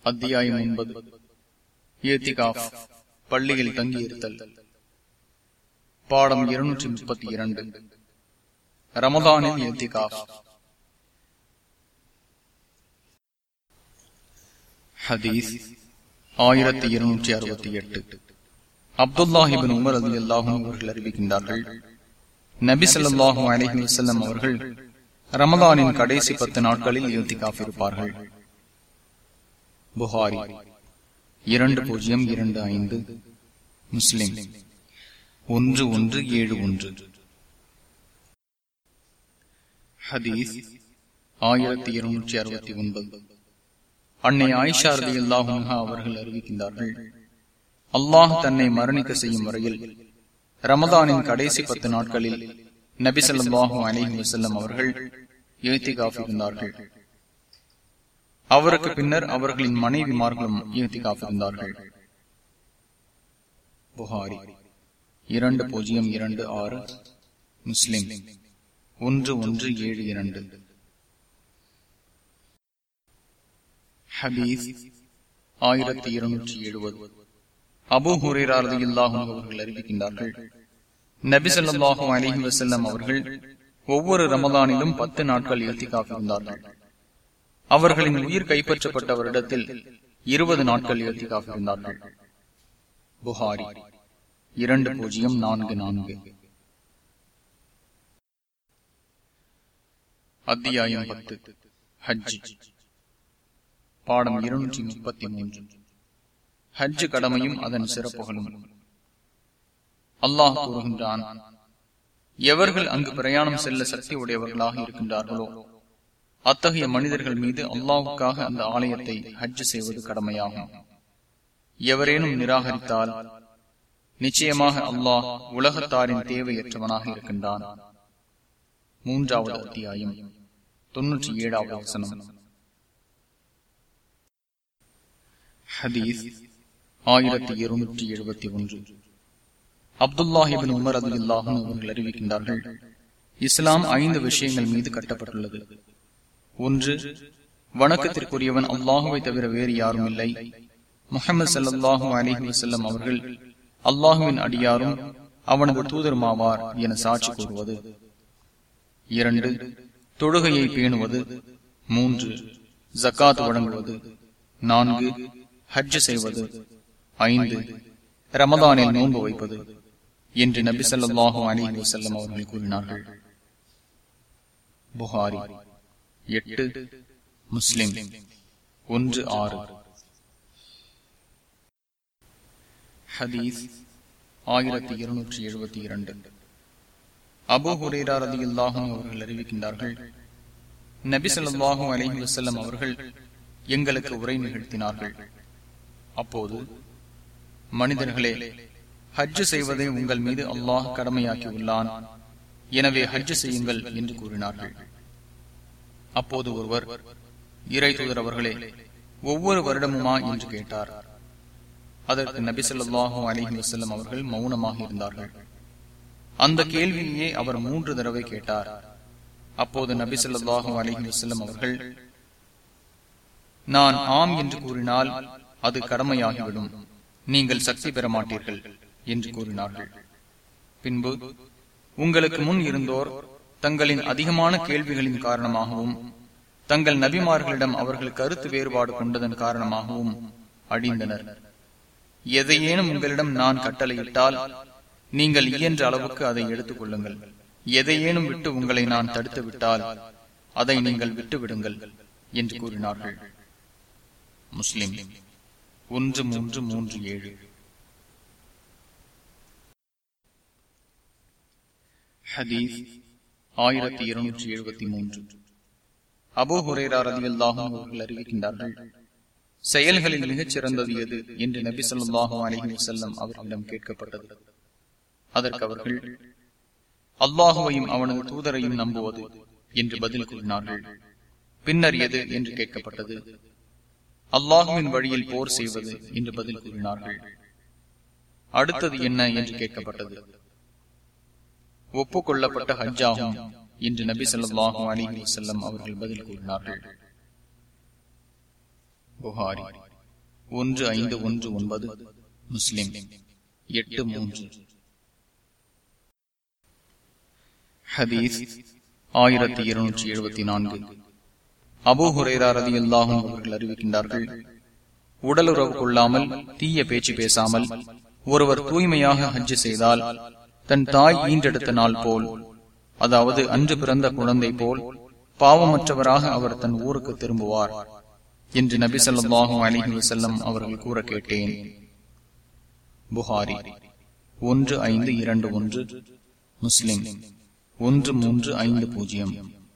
அத்தியாயம் என்பது ஏத்திகாஃப் பள்ளியில் தங்கியிருத்தல் பாடம் இருநூற்றி முப்பத்தி இரண்டு ரமதானில் ஏத்திகாஃப் ஹதீஸ் ஆயிரத்தி இருநூற்றி அறுபத்தி எட்டு அப்துல்லாஹிபின் உமர் அலி அல்லாஹும் அவர்கள் அறிவிக்கின்றார்கள் நபி சொல்லாஹு அலஹி வசல்லம் அவர்கள் ரமதானின் கடைசி பத்து நாட்களில் ஏத்திகாஃப் இருப்பார்கள் புகாரி இரண்டு பூஜ்ஜியம் இரண்டு ஐந்து முஸ்லிம் ஒன்று ஒன்று ஏழு ஒன்று ஹதீஸ் ஆயிரத்தி இருநூற்றி அறுபத்தி ஒன்பது அன்னை ஆயிஷா ரதி அல்லாஹுஹா அவர்கள் அறிவிக்கின்றார்கள் அல்லாஹ் தன்னை மரணிக்க செய்யும் வரையில் ரமதானின் கடைசி பத்து நாட்களில் நபி சொல்லாஹு அலிஹி வசல்லம் அவர்கள் ஏத்திகாஃப் இருந்தார்கள் அவருக்கு பின்னர் அவர்களின் மனைவிமார்களும் ஏத்திகாஃப் இருந்தார்கள் புகாரி இரண்டு பூஜ்ஜியம் இரண்டு ஆறு முஸ்லிம் ஒன்று ஒன்று ஏழு இரண்டு ஹபீஸ் ஆயிரத்தி இருநூற்றி எழுபது அபு ஹுரேராரதி இல்லாஹும் அவர்கள் அறிவிக்கின்றார்கள் நபி சொல்லாஹு அலிஹி வசல்லம் அவர்கள் ஒவ்வொரு ரமதானிலும் பத்து நாட்கள் ஏத்திகாஃப் இருந்தார்கள் அவர்களின் உயிர் கைப்பற்றப்பட்ட வருடத்தில் இருபது நாட்கள் ஏத்திகாஃப் இருந்தார்கள் புகாரி இரண்டு பூஜ்ஜியம் நான்கு நான்கு அத்தியாயம் பத்து ஹஜ் பாடம் இருநூற்றி முப்பத்தி மூன்று ஹஜ் கடமையும் அதன் சிறப்புகளும் அல்லாஹ் கூறுகின்றான் எவர்கள் அங்கு பிரயாணம் செல்ல சக்தி உடையவர்களாக இருக்கின்றார்களோ அத்தகைய மனிதர்கள் மீது அல்லாவுக்காக அந்த ஆலயத்தை ஹஜ் செய்வது கடமையாகும் எவரேனும் நிராகரித்தால் நிச்சயமாக அல்லாஹ் உலகத்தாரின் தேவையற்றவனாக இருக்கின்றான் மூன்றாவது அத்தியாயம் தொன்னூற்றி ஏழாவது வசனம் ஹதீஸ் ஆயிரத்தி இருநூற்றி எழுபத்தி ஒன்று அப்துல்லாஹிபின் உமர் அது இல்லாஹும் அவர்கள் அறிவிக்கின்றார்கள் இஸ்லாம் ஐந்து விஷயங்கள் மீது கட்டப்பட்டுள்ளது ஒன்று வணக்கத்திற்குரியவன் அல்லாஹுவை தவிர வேறு யாரும் இல்லை முகமது சல்லாஹூ அலிஹி வசல்லம் அவர்கள் அல்லாஹுவின் அடியாரும் அவனது தூதருமாவார் என சாட்சி கூறுவது இரண்டு தொழுகையை பேணுவது மூன்று ஜக்காத் வழங்குவது நான்கு ஹஜ் செய்வது ஐந்து ரமதானில் நோன்பு வைப்பது என்று நபி சொல்லாஹு அலிஹி வசல்லம் அவர்கள் கூறினார்கள் புகாரி எட்டு முஸ்லிம் ஒன்று ஆறு ஹதீஸ் ஆயிரத்தி இருநூற்றி எழுபத்தி இரண்டு அபு ஹுரேரா ரதி அல்லாஹும் அவர்கள் அறிவிக்கின்றார்கள் நபி சொல்லாஹு அலஹி வசல்லம் அவர்கள் எங்களுக்கு உரை நிகழ்த்தினார்கள் அப்போது மனிதர்களே ஹஜ்ஜு செய்வதை உங்கள் மீது அல்லாஹ் கடமையாக்கி உள்ளான் எனவே ஹஜ்ஜு செய்யுங்கள் என்று கூறினார்கள் அப்போது ஒருவர் இறை தூதர் அவர்களே ஒவ்வொரு வருடமுமா என்று கேட்டார் அதற்கு நபி சொல்லாஹு அலிஹி வசல்லம் அவர்கள் மௌனமாக இருந்தார்கள் அந்த கேள்வியே அவர் மூன்று தடவை கேட்டார் அப்போது நபி சொல்லாஹு அலிஹி வசல்லம் அவர்கள் நான் ஆம் என்று கூறினால் அது கடமையாகிவிடும் நீங்கள் சக்தி பெற மாட்டீர்கள் என்று கூறினார்கள் பின்பு உங்களுக்கு முன் இருந்தோர் தங்களின் அதிகமான கேள்விகளின் காரணமாகவும் தங்கள் நபிமார்களிடம் அவர்கள் கருத்து வேறுபாடு கொண்டதன் காரணமாகவும் அழிந்தனர் எதையேனும் உங்களிடம் நான் கட்டளையிட்டால் நீங்கள் இயன்ற அளவுக்கு அதை எடுத்துக் கொள்ளுங்கள் எதையேனும் விட்டு உங்களை நான் தடுத்து விட்டால் அதை நீங்கள் விட்டு விடுங்கள் என்று கூறினார்கள் முஸ்லிம் ஒன்று மூன்று மூன்று ஏழு ஹதீஸ் ஆயிரத்தி இருநூற்றி எழுபத்தி மூன்று அபோ ஹுரேரா ரதியல்லாஹும் அவர்கள் அறிவிக்கின்றார்கள் செயல்களில் மிகச் சிறந்தது எது என்று நபி சொல்லாஹு அலஹி வசல்லம் அவர்களிடம் கேட்கப்பட்டது அதற்கு அவர்கள் அல்லாஹுவையும் அவனது தூதரையும் நம்புவது என்று பதில் கூறினார்கள் பின்னர் எது என்று கேட்கப்பட்டது அல்லாஹுவின் வழியில் போர் செய்வது என்று பதில் கூறினார்கள் அடுத்தது என்ன என்று கேட்கப்பட்டது ஒப்புக்கொள்ளப்பட்ட ஹஜ்ஜாகும் என்று நபி சொல்லாஹு அலிஹி வசல்லம் அவர்கள் பதில் கூறினார்கள் புகாரி ஒன்று ஐந்து ஒன்று ஒன்பது முஸ்லிம் எட்டு மூன்று ஹதீஸ் ஆயிரத்தி இருநூற்றி எழுபத்தி நான்கு அபு ஹுரேரா ரதி அல்லாஹும் அவர்கள் அறிவிக்கின்றார்கள் உடலுறவு கொள்ளாமல் தீய பேச்சு பேசாமல் ஒருவர் தூய்மையாக ஹஜ்ஜு செய்தால் தன் தாய் ஈன்றெடுத்த நாள் போல் அதாவது அன்று பிறந்த குழந்தை போல் பாவமற்றவராக அவர் தன் ஊருக்கு திரும்புவார் என்று நபி சொல்லாஹும் அலிஹி வசல்லம் அவர்கள் கூற கேட்டேன் புகாரி ஒன்று ஐந்து இரண்டு ஒன்று முஸ்லிம் ஒன்று மூன்று ஐந்து பூஜ்ஜியம்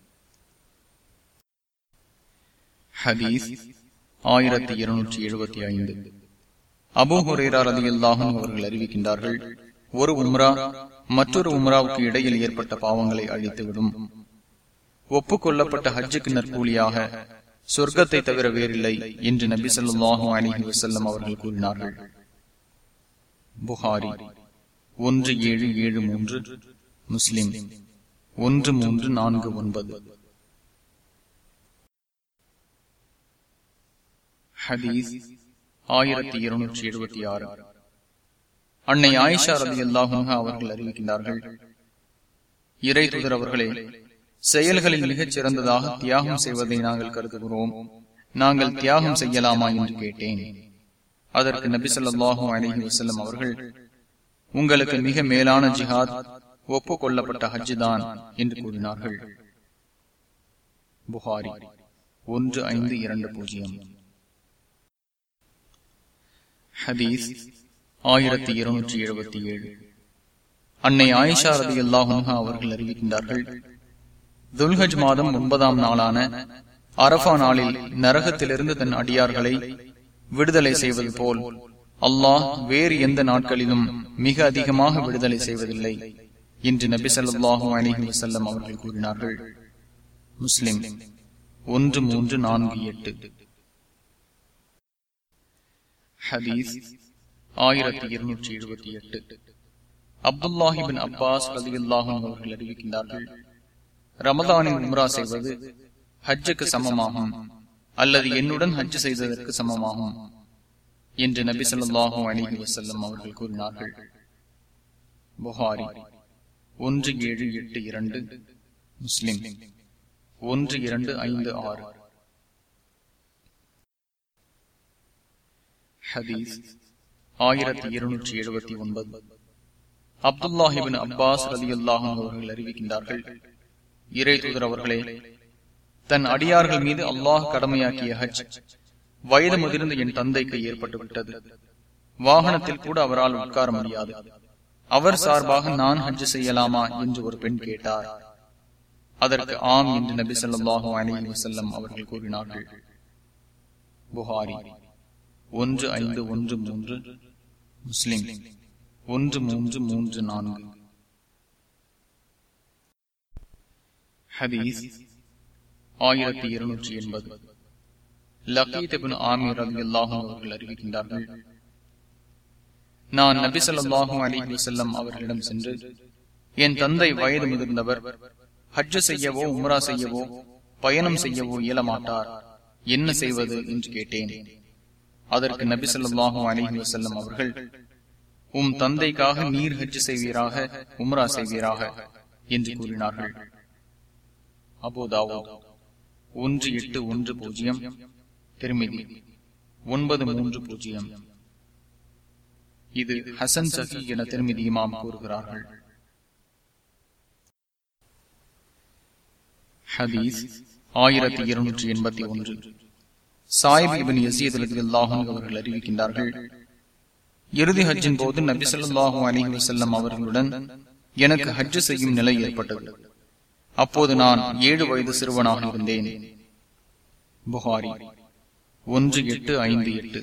ஹதீஸ் ஆயிரத்தி இருநூற்றி எழுபத்தி ஐந்து அபு ஹுரேரா ரதி அல்லாஹும் அவர்கள் அறிவிக்கின்றார்கள் ஒரு உம்ரா மற்றொரு உம்ராவுக்கு இடையில் ஏற்பட்ட பாவங்களை அழித்துவிடும் ஒப்புக்கொள்ளப்பட்ட ஹஜ்ஜுக்கு நற்கூலியாக சொர்க்கத்தை தவிர வேறில்லை என்று நபி சொல்லாஹு அலிஹி வசல்லம் அவர்கள் கூறினார்கள் புகாரி ஒன்று ஏழு ஏழு மூன்று முஸ்லிம் ஒன்று மூன்று நான்கு ஒன்பது ஹதீஸ் ஆயிரத்தி இருநூற்றி எழுபத்தி ஆறு அன்னை ஆயிஷா ரதி அல்லாஹும் அவர்கள் அறிவிக்கின்றார்கள் இறை தூதர் அவர்களே செயல்களில் மிகச் சிறந்ததாக தியாகம் செய்வதை நாங்கள் கருதுகிறோம் நாங்கள் தியாகம் செய்யலாமா என்று கேட்டேன் அதற்கு நபி சொல்லாஹு அலஹி வசல்லம் அவர்கள் உங்களுக்கு மிக மேலான ஜிஹாத் ஒப்புக்கொள்ளப்பட்ட ஹஜ் தான் என்று கூறினார்கள் புகாரி ஒன்று ஐந்து இரண்டு பூஜ்ஜியம் ஹதீஸ் ஆயிரத்தி இருநூற்றி எழுபத்தி ஏழு அன்னை ஆயிஷா ரதி அல்லாஹும் அவர்கள் அறிவிக்கின்றார்கள் துல்ஹஜ் மாதம் ஒன்பதாம் நாளான அரபா நாளில் நரகத்திலிருந்து தன் அடியார்களை விடுதலை செய்வது போல் அல்லாஹ் வேறு எந்த நாட்களிலும் மிக அதிகமாக விடுதலை செய்வதில்லை என்று நபி சொல்லாஹு அலிஹி வசல்லம் அவர்கள் கூறினார்கள் முஸ்லிம் ஒன்று மூன்று நான்கு எட்டு ஹதீஸ் ஆயிரத்தி இருநூற்றி எழுபத்தி எட்டு அப்துல்லாஹிபின் அப்பாஸ் ரதி அல்லாஹும் அவர்கள் அறிவிக்கின்றார்கள் ரமதானின் உம்ரா செய்வது ஹஜ்ஜுக்கு சமமாகும் அல்லது என்னுடன் ஹஜ் செய்ததற்கு சமமாகும் என்று நபி சொல்லாஹு அலிஹி வசல்லம் அவர்கள் கூறினார்கள் புகாரி ஒன்று ஏழு எட்டு இரண்டு முஸ்லிம் ஒன்று இரண்டு ஐந்து ஆறு ஹதீஸ் ஆயிரத்தி இருநூற்றி எழுபத்தி ஒன்பது அப்துல்லாஹிபின் அப்பாஸ் ரதி அல்லாஹும் அவர்கள் அறிவிக்கின்றார்கள் இறை தூதர் அவர்களே தன் அடியார்கள் மீது அல்லாஹ் கடமையாக்கிய ஹஜ் வயது முதிர்ந்த என் தந்தைக்கு ஏற்பட்டு விட்டது வாகனத்தில் கூட அவரால் உட்கார முடியாது அவர் சார்பாக நான் ஹஜ் செய்யலாமா என்று ஒரு பெண் கேட்டார் அதற்கு ஆம் என்று நபி சொல்லாஹு அலி வசல்லம் அவர்கள் கூறினார்கள் புகாரி ஒன்று ஐந்து ஒன்று மூன்று முஸ்லிம் ஒன்று மூன்று மூன்று நான்கு ஹதீஸ் ஆயிரத்தி இருநூற்றி எண்பது லக்கீத் ஆமீர் அலி அல்லாஹும் அவர்கள் அறிவிக்கின்றார்கள் நான் நபி சொல்லாஹு அலி வசல்லம் அவர்களிடம் சென்று என் தந்தை வயது முதிர்ந்தவர் ஹஜ்ஜு செய்யவோ உம்ரா செய்யவோ பயணம் செய்யவோ இயலமாட்டார் என்ன செய்வது என்று கேட்டேன் அதற்கு நபி சொல்லாஹு அலிஹி வசல்லம் அவர்கள் உம் தந்தைக்காக நீர் ஹஜ் செய்வீராக உம்ரா செய்வீராக என்று கூறினார்கள் அபோதாவோ ஒன்று எட்டு ஒன்று பூஜ்ஜியம் திருமிதி ஒன்பது மூன்று பூஜ்ஜியம் இது ஹசன் சஹி என திருமிதி இமாம் கூறுகிறார்கள் ஹதீஸ் ஆயிரத்தி இருநூற்றி எண்பத்தி ஒன்று சாயிப் இபின் யசீத் அல்லாஹும் அவர்கள் அறிவிக்கின்றார்கள் இறுதி ஹஜ்ஜின் போது நபி சொல்லாஹு அலி வசல்லம் அவர்களுடன் எனக்கு ஹஜ்ஜு செய்யும் நிலை ஏற்பட்டது அப்போது நான் ஏழு வயது சிறுவனாக இருந்தேன் புகாரி ஒன்று எட்டு ஐந்து எட்டு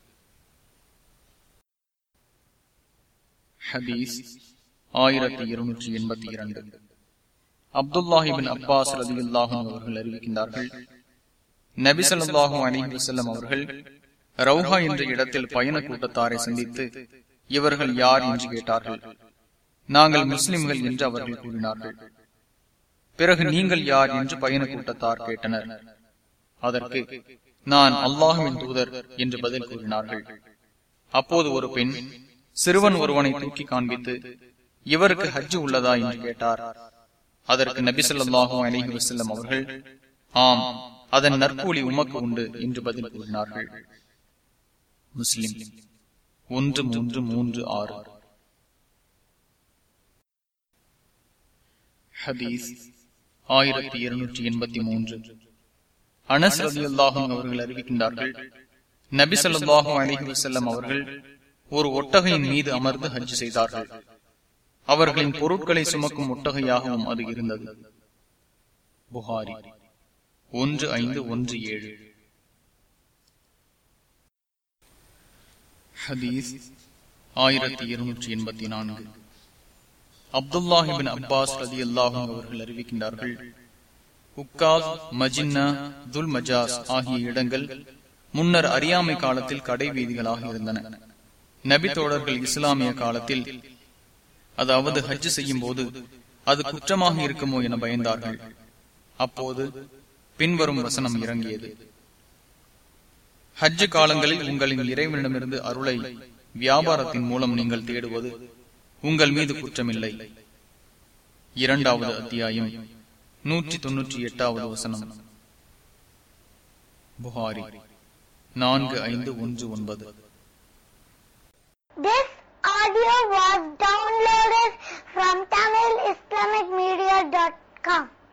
ஹதீஸ் ஆயிரத்தி இருநூற்றி எண்பத்தி இரண்டு அப்துல்லாஹிபின் அப்பாஸ் ரதி அல்லாஹும் அவர்கள் அறிவிக்கின்றார்கள் நபிசல்லாஹு அலிஹி வசல்லம் அவர்கள் ரவுஹா என்ற இடத்தில் பயண கூட்டத்தாரை சந்தித்து இவர்கள் யார் என்று கேட்டார்கள் நாங்கள் முஸ்லிம்கள் என்று அவர்கள் கூறினார்கள் பிறகு நீங்கள் யார் என்று பயண கூட்டத்தார் கேட்டனர் அதற்கு நான் அல்லாஹுவின் தூதர் என்று பதில் கூறினார்கள் அப்போது ஒரு பெண் சிறுவன் ஒருவனை தூக்கி காண்பித்து இவருக்கு ஹஜ்ஜு உள்ளதா என்று கேட்டார் அதற்கு நபிசல்லாஹூ அலிஹி வசல்லம் அவர்கள் ஆம் அதன் நற்கூலி உமக்கு உண்டு என்று பதில் கூறினார்கள் முஸ்லிம் ஒன்று மூன்று மூன்று ஆறு ஹதீஸ் ஆயிரத்தி இருநூற்றி எண்பத்தி மூன்று அனஸ் ரதியுல்லாஹும் அவர்கள் அறிவிக்கின்றார்கள் நபி சொல்லாஹும் அலிஹி வசல்லம் அவர்கள் ஒரு ஒட்டகையின் மீது அமர்ந்து ஹஜ் செய்தார்கள் அவர்களின் பொருட்களை சுமக்கும் ஒட்டகையாகவும் அது இருந்தது புகாரி ஒன்று ஐந்து ஒன்று ஏழு ஹதீஸ் ஆயிரத்தி இருநூற்றி எண்பத்தி நான்கு அப்துல்லாஹிபின் அப்பாஸ் ரதி அல்லாஹும் அவர்கள் அறிவிக்கின்றார்கள் உக்காஸ் மஜின்னா துல் மஜாஸ் ஆகிய இடங்கள் முன்னர் அறியாமை காலத்தில் கடை வீதிகளாக இருந்தன நபி தோழர்கள் இஸ்லாமிய காலத்தில் அதாவது ஹஜ் செய்யும் போது அது குற்றமாக இருக்குமோ என பயந்தார்கள் அப்போது பின்வரும் வசனம் இறங்கியது ஹஜ் காலங்களில் உங்களின் இறைவனிடமிருந்து அருளை வியாபாரத்தின் மூலம் நீங்கள் தேடுவது உங்கள் மீது குற்றமில்லை இரண்டாவது அத்தியாயம் நூற்றி தொன்னூற்றி எட்டாவது வசனம் புகாரி நான்கு ஐந்து ஒன்று ஒன்பது This audio was downloaded from TamilIslamicMedia.com.